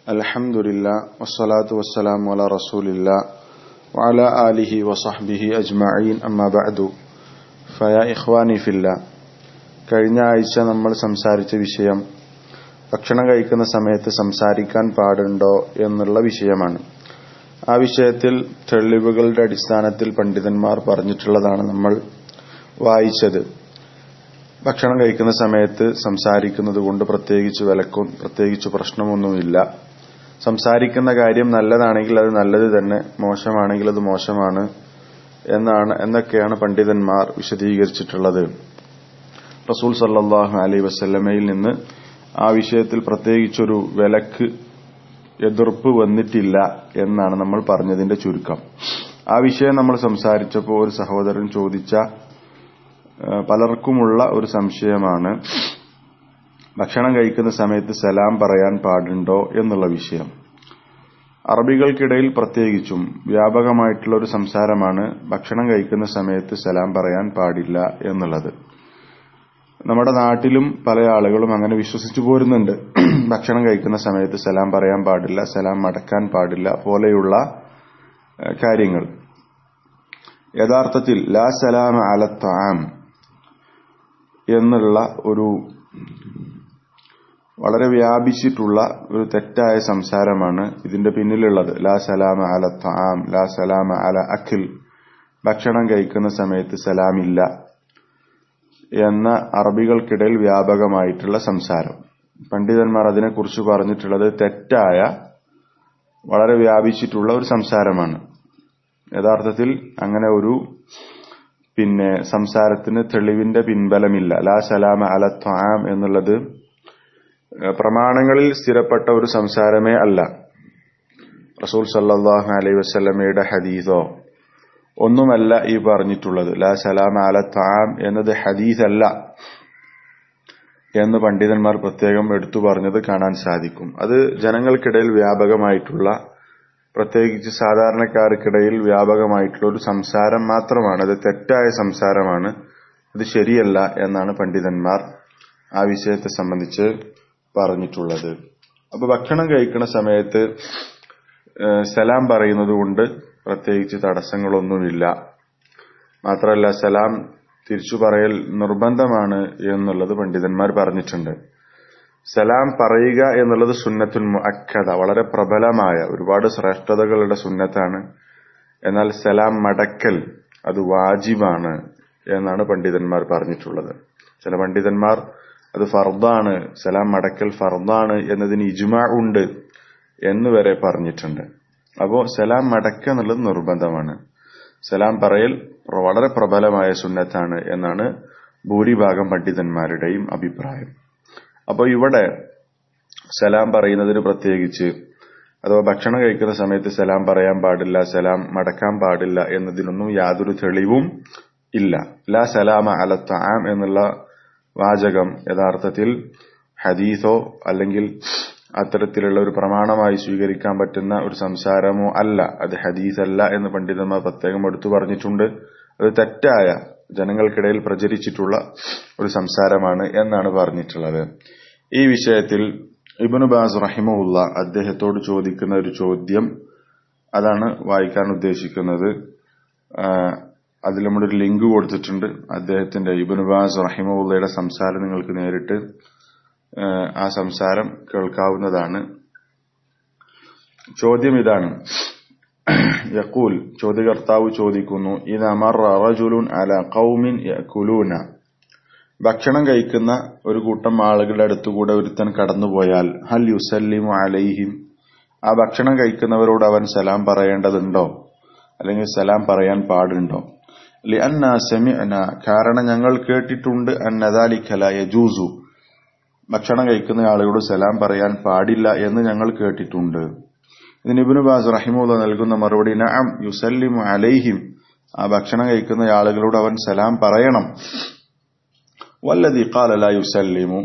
الحمد لله والصلاة والسلام على رسول الله وعلى آله وصحبه أجمعين أما بعد فيا إخواني في الله കഴിഞ്ഞ ആഴ്ച നമ്മൾ സംസാരിച്ച വിഷയം ഭക്ഷണം കഴിക്കുന്ന സമയത്ത് സംസാരിക്കാൻ പാടുണ്ടോ എന്നുള്ള വിഷയമാണ് ആ വിഷയത്തിൽ തെളിവുകളുടെ അടിസ്ഥാനത്തിൽ പണ്ഡിതന്മാർ പറഞ്ഞിട്ടുള്ളതാണ് നമ്മൾ വായിച്ചത് ഭക്ഷണം കഴിക്കുന്ന സമയത്ത് സംസാരിക്കുന്നത് കൊണ്ട് പ്രത്യേകിച്ച് വിലക്കും പ്രത്യേകിച്ച് പ്രശ്നമൊന്നുമില്ല സംസാരിക്കുന്ന കാര്യം നല്ലതാണെങ്കിൽ അത് നല്ലത് തന്നെ മോശമാണെങ്കിൽ അത് മോശമാണ് എന്നാണ് എന്നൊക്കെയാണ് പണ്ഡിതന്മാർ വിശദീകരിച്ചിട്ടുള്ളത് റസൂൽ സല്ലാഹു അലൈ വസ്ല്ലമയിൽ നിന്ന് ആ വിഷയത്തിൽ പ്രത്യേകിച്ചൊരു വിലക്ക് എതിർപ്പ് വന്നിട്ടില്ല എന്നാണ് നമ്മൾ പറഞ്ഞതിന്റെ ചുരുക്കം ആ വിഷയം നമ്മൾ സംസാരിച്ചപ്പോൾ ഒരു സഹോദരൻ ചോദിച്ച പലർക്കുമുള്ള ഒരു സംശയമാണ് ഭക്ഷണം കഴിക്കുന്ന സമയത്ത് സലാം പറയാൻ പാടുണ്ടോ എന്നുള്ള വിഷയം അറബികൾക്കിടയിൽ പ്രത്യേകിച്ചും വ്യാപകമായിട്ടുള്ള ഒരു സംസാരമാണ് ഭക്ഷണം കഴിക്കുന്ന സമയത്ത് സലാം പറയാൻ പാടില്ല എന്നുള്ളത് നമ്മുടെ നാട്ടിലും പല ആളുകളും അങ്ങനെ വിശ്വസിച്ചു പോരുന്നുണ്ട് ഭക്ഷണം കഴിക്കുന്ന സമയത്ത് സലാം പറയാൻ പാടില്ല സലാം മടക്കാൻ പാടില്ല പോലെയുള്ള കാര്യങ്ങൾ യഥാർത്ഥത്തിൽ ലാ സലാം അലത്താം എന്നുള്ള ഒരു വളരെ വ്യാപിച്ചിട്ടുള്ള ഒരു തെറ്റായ സംസാരമാണ് ഇതിന്റെ പിന്നിലുള്ളത് ലാ സലാമ അല താം ലാ സലാമ അല അഖിൽ ഭക്ഷണം കഴിക്കുന്ന സമയത്ത് സലാമില്ല എന്ന അറബികൾക്കിടയിൽ വ്യാപകമായിട്ടുള്ള സംസാരം പണ്ഡിതന്മാർ അതിനെക്കുറിച്ച് പറഞ്ഞിട്ടുള്ളത് തെറ്റായ വളരെ വ്യാപിച്ചിട്ടുള്ള ഒരു സംസാരമാണ് യഥാർത്ഥത്തിൽ അങ്ങനെ ഒരു പിന്നെ സംസാരത്തിന് തെളിവിന്റെ പിൻബലമില്ല ലാ സലാമ അല ത്വാം എന്നുള്ളത് പ്രമാണങ്ങളിൽ സ്ഥിരപ്പെട്ട ഒരു സംസാരമേ അല്ല റസൂൽ സല്ലാഹു അലൈ വസ്ലമയുടെ ഹദീസോ ഒന്നുമല്ല ഈ പറഞ്ഞിട്ടുള്ളത് ലാ സലാമ അല ത്വാം എന്നത് ഹദീസല്ല എന്ന് പണ്ഡിതന്മാർ പ്രത്യേകം എടുത്തു പറഞ്ഞത് കാണാൻ സാധിക്കും അത് ജനങ്ങൾക്കിടയിൽ വ്യാപകമായിട്ടുള്ള പ്രത്യേകിച്ച് സാധാരണക്കാർക്കിടയിൽ വ്യാപകമായിട്ടുള്ള ഒരു സംസാരം മാത്രമാണ് അത് തെറ്റായ സംസാരമാണ് അത് ശരിയല്ല എന്നാണ് പണ്ഡിതന്മാർ ആ വിഷയത്തെ സംബന്ധിച്ച് പറഞ്ഞിട്ടുള്ളത് അപ്പൊ ഭക്ഷണം കഴിക്കുന്ന സമയത്ത് സലാം പറയുന്നത് കൊണ്ട് പ്രത്യേകിച്ച് തടസ്സങ്ങളൊന്നുമില്ല മാത്രമല്ല സലാം തിരിച്ചു പറയൽ നിർബന്ധമാണ് എന്നുള്ളത് പണ്ഡിതന്മാർ പറഞ്ഞിട്ടുണ്ട് സലാം പറയുക എന്നുള്ളത് സുന്നത്തുൽ മുഅക്കദ വളരെ പ്രബലമായ ഒരുപാട് ശ്രേഷ്ഠതകളുടെ സുന്നത്താണ് എന്നാൽ സലാം മടക്കൽ അത് വാജിബാണ് എന്നാണ് പണ്ഡിതന്മാർ പറഞ്ഞിട്ടുള്ളത് ചില പണ്ഡിതന്മാർ അത് ഫർദാണ് സലാം മടക്കൽ ഫർദാണ് എന്നതിന് ഇജ്മാ ഉണ്ട് എന്ന് വരെ പറഞ്ഞിട്ടുണ്ട് അപ്പോ സലാം മടക്ക എന്നുള്ളത് നിർബന്ധമാണ് സലാം പറയൽ വളരെ പ്രബലമായ സുന്നത്താണ് എന്നാണ് ഭൂരിഭാഗം പണ്ഡിതന്മാരുടെയും അഭിപ്രായം അപ്പോൾ ഇവിടെ സലാം പറയുന്നതിന് പ്രത്യേകിച്ച് അഥവാ ഭക്ഷണം കഴിക്കുന്ന സമയത്ത് സലാം പറയാൻ പാടില്ല സലാം മടക്കാൻ പാടില്ല എന്നതിനൊന്നും യാതൊരു തെളിവും ഇല്ല ലാ സലാമ അല താം എന്നുള്ള വാചകം യഥാർത്ഥത്തിൽ ഹദീസോ അല്ലെങ്കിൽ അത്തരത്തിലുള്ള ഒരു പ്രമാണമായി സ്വീകരിക്കാൻ പറ്റുന്ന ഒരു സംസാരമോ അല്ല അത് ഹദീസല്ല എന്ന് പണ്ഡിതന്മാർ പ്രത്യേകം എടുത്തു പറഞ്ഞിട്ടുണ്ട് അത് തെറ്റായ ജനങ്ങൾക്കിടയിൽ പ്രചരിച്ചിട്ടുള്ള ഒരു സംസാരമാണ് എന്നാണ് പറഞ്ഞിട്ടുള്ളത് ഈ വിഷയത്തിൽ ഇബനു ബാസ് റഹിമുല്ല അദ്ദേഹത്തോട് ചോദിക്കുന്ന ഒരു ചോദ്യം അതാണ് വായിക്കാൻ ഉദ്ദേശിക്കുന്നത് അതിൽ നമ്മളൊരു ലിങ്ക് കൊടുത്തിട്ടുണ്ട് അദ്ദേഹത്തിന്റെ ഇബനു ബാസ് റഹിമുള്ളയുടെ സംസാരം നിങ്ങൾക്ക് നേരിട്ട് ആ സംസാരം കേൾക്കാവുന്നതാണ് ചോദ്യം ഇതാണ് യക്കൂൽ ചോദ്യകർത്താവ് ചോദിക്കുന്നു ഇത് അമർ റജുലുൻ അല കൗമിൻ യക്കുലൂന ഭക്ഷണം കഴിക്കുന്ന ഒരു കൂട്ടം ആളുകളുടെ അടുത്തുകൂടെ ഒരുത്തൻ കടന്നുപോയാൽ ഹൽ യുസല്ലിമു അലൈഹിം ആ ഭക്ഷണം കഴിക്കുന്നവരോട് അവൻ സലാം പറയേണ്ടതുണ്ടോ അല്ലെങ്കിൽ സലാം പറയാൻ പാടുണ്ടോ ലിഅന്ന സെമിഅന കാരണം ഞങ്ങൾ കേട്ടിട്ടുണ്ട് അന്നദാലിഖല യജൂസു ഭക്ഷണം കഴിക്കുന്ന ആളുകളോട് സലാം പറയാൻ പാടില്ല എന്ന് ഞങ്ങൾ കേട്ടിട്ടുണ്ട് ഇതിന് ഇബിനു ബാസ് റഹിമുള്ള നൽകുന്ന മറുപടി നഅം യുസല്ലിമു അലൈഹിം ആ ഭക്ഷണം കഴിക്കുന്ന ആളുകളോട് അവൻ സലാം പറയണം വല്ലതി ഖാലല യുസല്ലിമു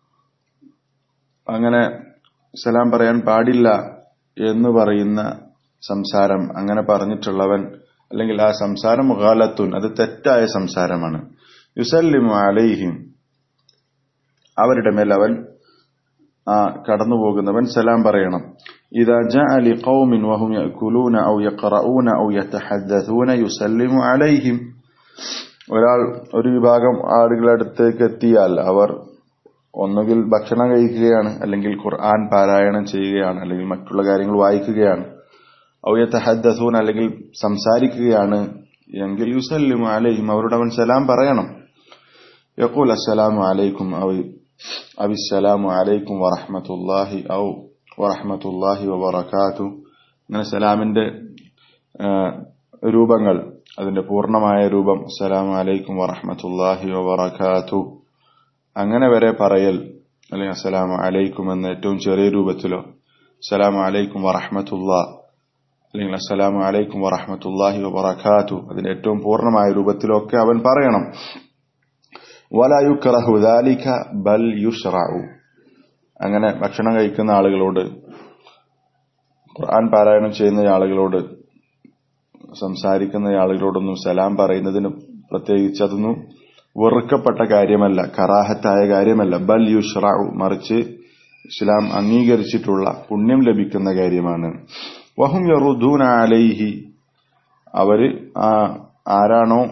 അങ്ങനെ സലാം പറയാൻ പാടില്ല എന്ന് പറയുന്ന സംസാരം അങ്ങനെ പറഞ്ഞിട്ടുള്ളവൻ അല്ലെങ്കിൽ ആ സംസാരം ഗാലത്തുൻ അത് തെറ്റായ സംസാരമാണ് യുസല്ലിമു അലൈഹിം അവരുടെ മേൽ അവൻ ആ കടന്നു പോകുന്നവൻ സലാം പറയണം إذا جاء لقوم وهم يأكلون أو يقرؤون أو يتحدثون يسلم عليهم ഒരാൾ ഒരു വിഭാഗം ആളുകളടുത്തേക്ക് എത്തിയാൽ അവർ ഒന്നുകിൽ ഭക്ഷണം കഴിക്കുകയാണ് അല്ലെങ്കിൽ ഖുർആൻ പാരായണം ചെയ്യുകയാണ് അല്ലെങ്കിൽ മറ്റുള്ള കാര്യങ്ങൾ വായിക്കുകയാണ് ഔയത്ത ഹദ്ദസൂൻ അല്ലെങ്കിൽ സംസാരിക്കുകയാണ് എങ്കിൽ യുസല്ലിമു അലൈഹിം അവരോട് അവൻ സലാം പറയണം യഖൂൽ അസ്സലാമു അലൈക്കും ഔ അവിസ്സലാമു അലൈക്കും വറഹ്മത്തുള്ളാഹി ഔ വറഹ്മത്തുള്ളാഹി വബറകാതു അങ്ങനെ സലാമിന്റെ രൂപങ്ങൾ അതിന്റെ പൂർണ്ണമായ രൂപം അസ്സലാമു അലൈക്കും വറഹ്മത്തുള്ളാഹി വബറകാതു അങ്ങനെ വരെ പറയൽ അല്ലെങ്കിൽ അസ്സലാമു അലൈക്കും എന്ന ഏറ്റവും ചെറിയ രൂപത്തിലോ അസ്സലാമു അലൈക്കും വറഹ്മത്തുള്ളാ അല്ലെങ്കിൽ അസ്സലാമു അലൈക്കും വറഹ്മത്തുള്ളാഹി വബറകാതു അതിന്റെ ഏറ്റവും പൂർണ്ണമായ രൂപത്തിലോ ഒക്കെ അവൻ പറയണം വല യുക്റഹു ദാലിക ബൽ യുഷ്റഉ അങ്ങനെ ഭക്ഷണം കഴിക്കുന്ന ആളുകളോട് ഖുർആൻ പാരായണം ചെയ്യുന്ന ആളുകളോട് സംസാരിക്കുന്ന ആളുകളോടൊന്നും സലാം പറയുന്നതിന് പ്രത്യേകിച്ച് അതൊന്നും വെറുക്കപ്പെട്ട കാര്യമല്ല കറാഹത്തായ കാര്യമല്ല ബൽ യുഷ്റഉ മറിച്ച് ഇസ്ലാം അംഗീകരിച്ചിട്ടുള്ള പുണ്യം ലഭിക്കുന്ന കാര്യമാണ് വഹും യറുദൂന അലൈഹി അവര് ആരാണോ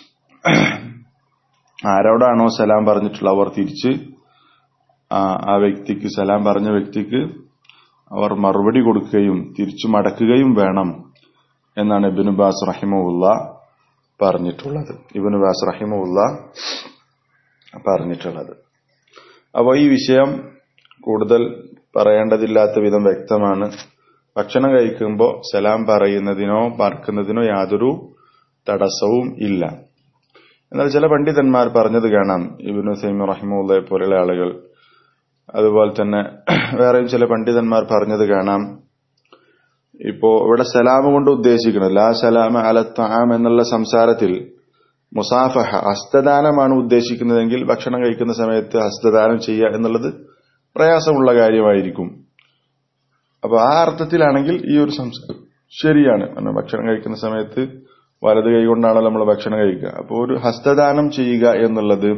ആരോടാണോ സലാം പറഞ്ഞിട്ടുള്ള അവർ തിരിച്ച് ആ വ്യക്തിക്ക് സലാം പറഞ്ഞ വ്യക്തിക്ക് അവർ മറുപടി കൊടുക്കുകയും തിരിച്ചു മടക്കുകയും വേണം എന്നാണ് ഇബിനു ബാസ് റഹിമുല്ല പറഞ്ഞിട്ടുള്ളത് ഇബിനു ബാസ് റഹിമുല്ല പറഞ്ഞിട്ടുള്ളത് അപ്പോൾ ഈ വിഷയം കൂടുതൽ പറയേണ്ടതില്ലാത്ത വിധം വ്യക്തമാണ് ഭക്ഷണം കഴിക്കുമ്പോൾ സലാം പറയുന്നതിനോ മറക്കുന്നതിനോ യാതൊരു തടസ്സവും ഇല്ല എന്നാൽ ചില പണ്ഡിതന്മാർ പറഞ്ഞത് കാണാം ഇബിനു സൈമ റഹിമുള്ളയെ പോലെയുള്ള ആളുകൾ അതുപോലെ തന്നെ വേറെയും ചില പണ്ഡിതന്മാർ പറഞ്ഞത് കാണാം ഇപ്പോ ഇവിടെ സലാം കൊണ്ട് ഉദ്ദേശിക്കുന്നത് ലാ സലാമ അലത്താം എന്നുള്ള സംസാരത്തിൽ മുസാഫഹ ഹസ്തദാനമാണ് ഉദ്ദേശിക്കുന്നതെങ്കിൽ ഭക്ഷണം കഴിക്കുന്ന സമയത്ത് ഹസ്തദാനം ചെയ്യുക എന്നുള്ളത് പ്രയാസമുള്ള കാര്യമായിരിക്കും അപ്പൊ ആ അർത്ഥത്തിലാണെങ്കിൽ ഈ ഒരു സംസാരം ശരിയാണ് ഭക്ഷണം കഴിക്കുന്ന സമയത്ത് വലത് കൈ കൊണ്ടാണല്ലോ നമ്മൾ ഭക്ഷണം കഴിക്കുക അപ്പോൾ ഒരു ഹസ്തദാനം ചെയ്യുക എന്നുള്ളത്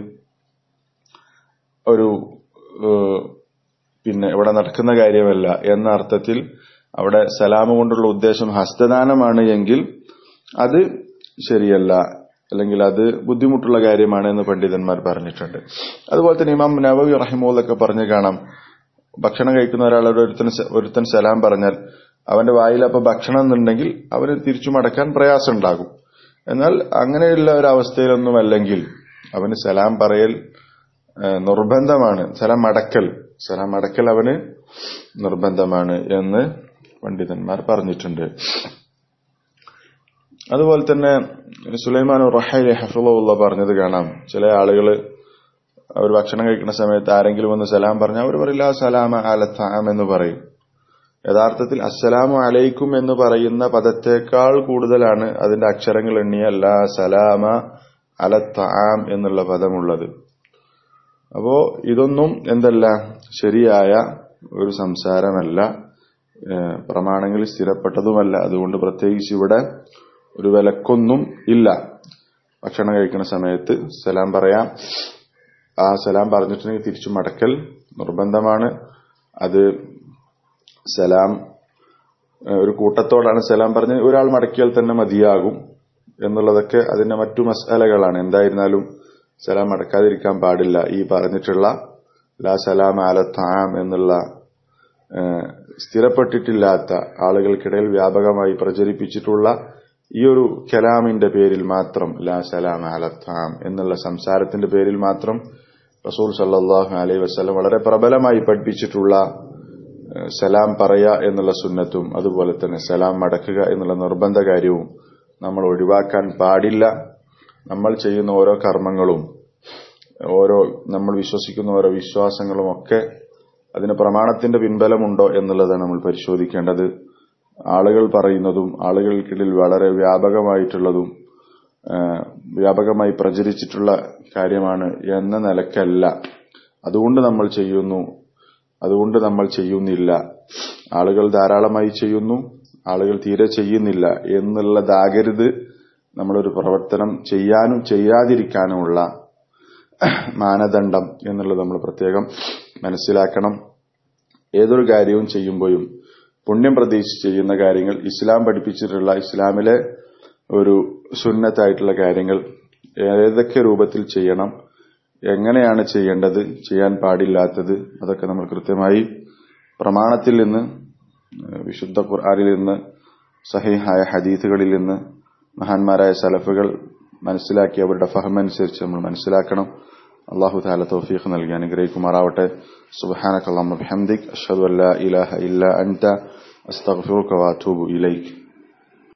ഒരു പിന്നെ ഇവിടെ നടക്കുന്ന കാര്യമല്ല എന്ന അർത്ഥത്തിൽ അവിടെ സലാമ കൊണ്ടുള്ള ഉദ്ദേശം ഹസ്തദാനമാണ് എങ്കിൽ അത് ശരിയല്ല അല്ലെങ്കിൽ അത് ബുദ്ധിമുട്ടുള്ള കാര്യമാണ് എന്ന് പണ്ഡിതന്മാർ പറഞ്ഞിട്ടുണ്ട് അതുപോലെ തന്നെ ഇമാം നവവി റഹിമോലൊക്കെ പറഞ്ഞു കാണാം ഭക്ഷണം കഴിക്കുന്ന ഒരാളോട് ഒരുത്തൻ ഒരുത്തൻ സലാം പറഞ്ഞാൽ അവന്റെ വായിൽ അപ്പൊ ഭക്ഷണം എന്നുണ്ടെങ്കിൽ അവന് തിരിച്ചു മടക്കാൻ പ്രയാസം ഉണ്ടാകും എന്നാൽ അങ്ങനെയുള്ള ഒരു അവസ്ഥയിലൊന്നുമല്ലെങ്കിൽ അവന് സലാം പറയൽ നിർബന്ധമാണ് സലാം മടക്കൽ സലാം മടക്കൽ അവന് നിർബന്ധമാണ് എന്ന് പണ്ഡിതന്മാർ പറഞ്ഞിട്ടുണ്ട് അതുപോലെ തന്നെ സുലൈമാൻ റഹൈലെ ഹഫുള്ള പറഞ്ഞത് കാണാം ചില ആളുകൾ അവർ ഭക്ഷണം കഴിക്കുന്ന സമയത്ത് ആരെങ്കിലും ഒന്ന് സലാം പറഞ്ഞാൽ അവർ പറയില്ല സലാമ അലത്താം എന്ന് പറയും യഥാർത്ഥത്തിൽ അസ്സലാമു അലൈക്കും എന്ന് പറയുന്ന പദത്തേക്കാൾ കൂടുതലാണ് അതിന്റെ അക്ഷരങ്ങൾ എണ്ണിയ ലാ സലാമ അലത്താം എന്നുള്ള പദമുള്ളത് അപ്പോ ഇതൊന്നും എന്തല്ല ശരിയായ ഒരു സംസാരമല്ല പ്രമാണങ്ങളിൽ സ്ഥിരപ്പെട്ടതുമല്ല അതുകൊണ്ട് പ്രത്യേകിച്ച് ഇവിടെ ഒരു വിലക്കൊന്നും ഇല്ല ഭക്ഷണം കഴിക്കുന്ന സമയത്ത് സലാം പറയാം ആ സലാം പറഞ്ഞിട്ടുണ്ടെങ്കിൽ തിരിച്ചു മടക്കൽ നിർബന്ധമാണ് അത് സലാം ഒരു കൂട്ടത്തോടാണ് സലാം പറഞ്ഞ് ഒരാൾ മടക്കിയാൽ തന്നെ മതിയാകും എന്നുള്ളതൊക്കെ അതിന്റെ മറ്റു മസാലകളാണ് എന്തായിരുന്നാലും സലാം മടക്കാതിരിക്കാൻ പാടില്ല ഈ പറഞ്ഞിട്ടുള്ള ലാ സലാം ആലത്താം എന്നുള്ള സ്ഥിരപ്പെട്ടിട്ടില്ലാത്ത ആളുകൾക്കിടയിൽ വ്യാപകമായി പ്രചരിപ്പിച്ചിട്ടുള്ള ഈ ഒരു കലാമിന്റെ പേരിൽ മാത്രം ലാ സലാം ആലത്താം എന്നുള്ള സംസാരത്തിന്റെ പേരിൽ മാത്രം റസൂൽ സല്ലാഹു അലൈഹി വസ്ലം വളരെ പ്രബലമായി പഠിപ്പിച്ചിട്ടുള്ള സലാം പറയുക എന്നുള്ള സുന്നത്തും അതുപോലെ തന്നെ സലാം മടക്കുക എന്നുള്ള നിർബന്ധ കാര്യവും നമ്മൾ ഒഴിവാക്കാൻ പാടില്ല നമ്മൾ ചെയ്യുന്ന ഓരോ കർമ്മങ്ങളും ഓരോ നമ്മൾ വിശ്വസിക്കുന്ന ഓരോ വിശ്വാസങ്ങളും ഒക്കെ അതിന് പ്രമാണത്തിന്റെ പിൻബലമുണ്ടോ എന്നുള്ളതാണ് നമ്മൾ പരിശോധിക്കേണ്ടത് ആളുകൾ പറയുന്നതും ആളുകൾക്കിടയിൽ വളരെ വ്യാപകമായിട്ടുള്ളതും വ്യാപകമായി പ്രചരിച്ചിട്ടുള്ള കാര്യമാണ് എന്ന നിലക്കല്ല അതുകൊണ്ട് നമ്മൾ ചെയ്യുന്നു അതുകൊണ്ട് നമ്മൾ ചെയ്യുന്നില്ല ആളുകൾ ധാരാളമായി ചെയ്യുന്നു ആളുകൾ തീരെ ചെയ്യുന്നില്ല എന്നുള്ളതാകരുത് നമ്മളൊരു പ്രവർത്തനം ചെയ്യാനും ചെയ്യാതിരിക്കാനുമുള്ള മാനദണ്ഡം എന്നുള്ളത് നമ്മൾ പ്രത്യേകം മനസ്സിലാക്കണം ഏതൊരു കാര്യവും ചെയ്യുമ്പോഴും പുണ്യം പ്രതീക്ഷിച്ച് ചെയ്യുന്ന കാര്യങ്ങൾ ഇസ്ലാം പഠിപ്പിച്ചിട്ടുള്ള ഇസ്ലാമിലെ ഒരു സുന്നത്തായിട്ടുള്ള കാര്യങ്ങൾ ഏതൊക്കെ രൂപത്തിൽ ചെയ്യണം എങ്ങനെയാണ് ചെയ്യേണ്ടത് ചെയ്യാൻ പാടില്ലാത്തത് അതൊക്കെ നമ്മൾ കൃത്യമായി പ്രമാണത്തിൽ നിന്ന് വിശുദ്ധ ഖുർആാനിൽ നിന്ന് സഹിഹായ ഹദീസുകളിൽ നിന്ന് മഹാന്മാരായ സലഫുകൾ മനസ്സിലാക്കി അവരുടെ ഫഹമനുസരിച്ച് നമ്മൾ മനസ്സിലാക്കണം അള്ളാഹു താല തൗഫീഖ് നൽകി അനുഗ്രഹിക്കുമാറാവട്ടെ സുബഹാനക്കല്ലാഹു ബിഹംദിക് അഷ്ഹദു അല്ലാ ഇലാഹ ഇല്ല അൻത അസ്തഗ്ഫിറുക വഅതൂബു ഇലൈക്